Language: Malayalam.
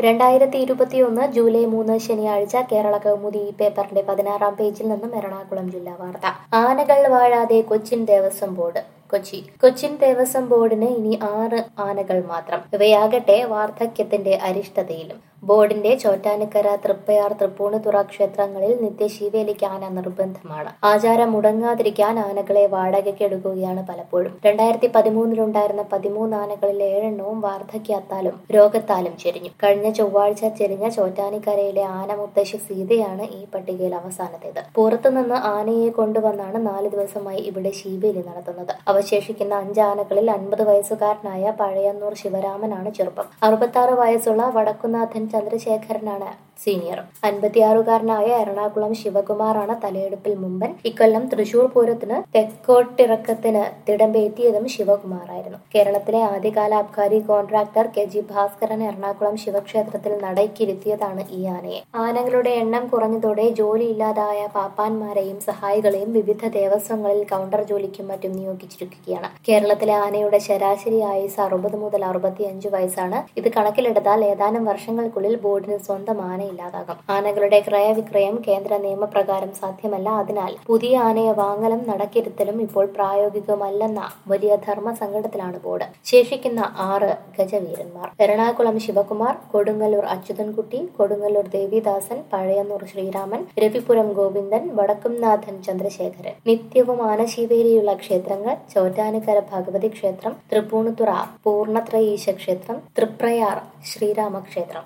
രണ്ടായിരത്തി ഇരുപത്തിയൊന്ന് ജൂലൈ മൂന്ന് ശനിയാഴ്ച കേരള കൗമുദി ഈ പേപ്പറിന്റെ പതിനാറാം പേജിൽ നിന്നും എറണാകുളം ജില്ലാ വാർത്ത ആനകൾ വാഴാതെ കൊച്ചിൻ ദേവസ്വം ബോർഡ് കൊച്ചി കൊച്ചിൻ ദേവസ്വം ബോർഡിന് ഇനി ആറ് ആനകൾ മാത്രം ഇവയാകട്ടെ വാർദ്ധക്യത്തിന്റെ അരിഷ്ടതയിലും ബോർഡിന്റെ ചോറ്റാനിക്കര തൃപ്പയാർ തൃപ്പൂണിത്തുറ ക്ഷേത്രങ്ങളിൽ നിത്യശീവേലിക്ക് ആന നിർബന്ധമാണ് ആചാരം മുടങ്ങാതിരിക്കാൻ ആനകളെ വാടകയ്ക്ക് എടുക്കുകയാണ് പലപ്പോഴും രണ്ടായിരത്തി പതിമൂന്നിലുണ്ടായിരുന്ന പതിമൂന്ന് ആനകളിൽ ഏഴെണ്ണവും വാർദ്ധക്യത്താലും രോഗത്താലും ചെരിഞ്ഞു കഴിഞ്ഞ ചൊവ്വാഴ്ച ചെരിഞ്ഞ ചോറ്റാനിക്കരയിലെ ആന മുത്തശ്ശി സീതയാണ് ഈ പട്ടികയിൽ അവസാനത്തേത് പുറത്തുനിന്ന് ആനയെ കൊണ്ടുവന്നാണ് നാല് ദിവസമായി ഇവിടെ ശീവേലി നടത്തുന്നത് അവശേഷിക്കുന്ന അഞ്ച് ആനകളിൽ അൻപത് വയസ്സുകാരനായ പഴയന്നൂർ ശിവരാമനാണ് ചെറുപ്പം അറുപത്തി വയസ്സുള്ള വടക്കുനാഥൻ ചന്ദ്രശേഖരനാണ് സീനിയർ അൻപത്തിയാറുകാരനായ എറണാകുളം ശിവകുമാറാണ് തലയെടുപ്പിൽ മുമ്പൻ ഇക്കൊല്ലം തൃശൂർ പൂരത്തിന് തെക്കോട്ടിറക്കത്തിന് തിടമ്പേറ്റിയതും ശിവകുമാറായിരുന്നു കേരളത്തിലെ ആദ്യകാല അബ്കാരി contractor K G Bhaskaran Ernakulam ശിവക്ഷേത്രത്തിൽ നടയ്ക്കിരുത്തിയതാണ് ഈ ആനയെ ആനകളുടെ എണ്ണം കുറഞ്ഞതോടെ ജോലിയില്ലാതായ പാപ്പാന്മാരെയും സഹായികളെയും വിവിധ ദേവസ്വങ്ങളിൽ കൗണ്ടർ ജോലിക്കും മറ്റും നിയോഗിച്ചിരിക്കുകയാണ് കേരളത്തിലെ ആനയുടെ ശരാശരി ആയുസ് അറുപത് മുതൽ അറുപത്തിയഞ്ച് വയസ്സാണ് ഇത് കണക്കിലെടുത്താൽ ഏതാനും വർഷങ്ങൾക്കുള്ളിൽ ബോർഡിന് സ്വന്തം ആന ഇല്ലാതാകും ആനകളുടെ ക്രയവിക്രയം കേന്ദ്ര നിയമപ്രകാരം സാധ്യമല്ല അതിനാൽ പുതിയ ആനയെ വാങ്ങലും നടക്കിരുത്തലും ഇപ്പോൾ പ്രായോഗികമല്ലെന്ന വലിയ ധർമ്മ സങ്കടത്തിലാണ് ബോർഡ് ശേഷിക്കുന്ന ആറ് ഗജവീരന്മാർ എറണാകുളം ശിവകുമാർ കൊടുങ്ങല്ലൂർ അച്യുതൻകുട്ടി കൊടുങ്ങല്ലൂർ ദേവിദാസൻ പഴയന്നൂർ ശ്രീരാമൻ രവിപുരം ഗോവിന്ദൻ വടക്കുംനാഥൻ ചന്ദ്രശേഖരൻ നിത്യവും ആനശീവേലിയുള്ള ക്ഷേത്രങ്ങൾ ചോറ്റാനിക്കര ഭഗവതി ക്ഷേത്രം തൃപ്പൂണിത്തുറ പൂർണ്ണത്രയീശ ക്ഷേത്രം തൃപ്രയാർ ശ്രീരാമക്ഷേത്രം